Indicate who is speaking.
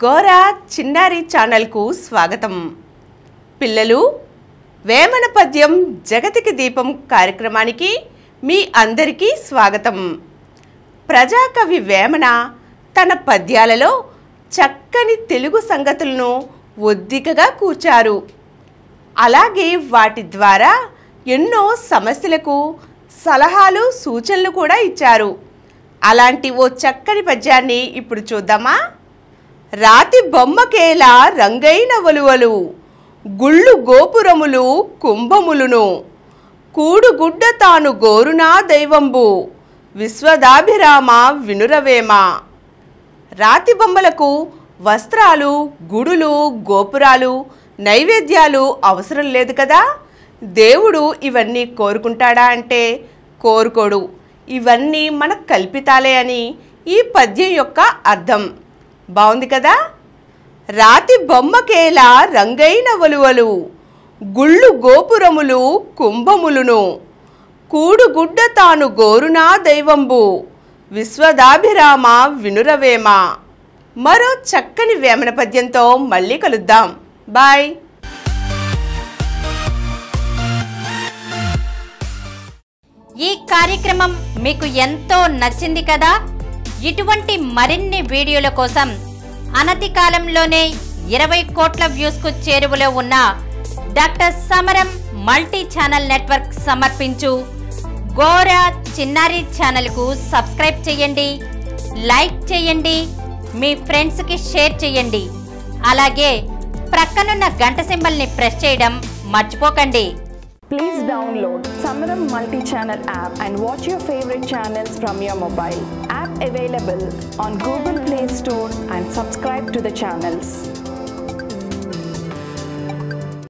Speaker 1: గోరా చిన్నారి ఛానల్కు స్వాగతం పిల్లలు వేమన పద్యం జగతికి దీపం కార్యక్రమానికి మీ అందరికీ స్వాగతం ప్రజాకవి వేమన తన పద్యాలలో చక్కని తెలుగు సంగతులను ఒద్దికగా కూర్చారు అలాగే వాటి ద్వారా ఎన్నో సమస్యలకు సలహాలు సూచనలు కూడా ఇచ్చారు అలాంటి ఓ చక్కని పద్యాన్ని ఇప్పుడు చూద్దామా రాతి బొమ్మకేలా రంగైన వలువలు గుళ్ళు గోపురములు కుంభములును కూడుగుడ్డ తాను గోరునా దైవంబు విశ్వదాభిరామ వినురవేమ రాతి బొమ్మలకు వస్త్రాలు గుడులు గోపురాలు నైవేద్యాలు అవసరం లేదు కదా దేవుడు ఇవన్నీ కోరుకుంటాడా అంటే కోరుకోడు ఇవన్నీ మన కల్పితాలే అని ఈ పద్యం యొక్క అర్థం బాగుంది కదా రాతి బొమ్మకేలా రంగైన వలువలు గుళ్ళు గోపురములు కుంభములును కూడుగుడ్డ తాను గోరునా దైవంబు విశ్వదాభిరామ వినురవేమ మరో చక్కని వేమన పద్యంతో మళ్ళీ కలుద్దాం బాయ్
Speaker 2: ఈ కార్యక్రమం మీకు ఎంతో నచ్చింది కదా ఇటువంటి మరిన్ని వీడియోల కోసం అనతి కాలంలోనే ఇరవై కోట్ల వ్యూస్కు చేరువలో ఉన్న డాక్టర్ సమరం మల్టీ ఛానల్ నెట్వర్క్ సమర్పించు గోరా చిన్నారి ఛానల్కు సబ్స్క్రైబ్ చేయండి లైక్ చేయండి మీ ఫ్రెండ్స్కి షేర్ చేయండి అలాగే ప్రక్కనున్న గంట సింబల్ని ప్రెస్ చేయడం మర్చిపోకండి
Speaker 3: Please download Samaram multi-channel app and watch your favorite channels from your mobile. App available on Google Play Store and subscribe to the channels.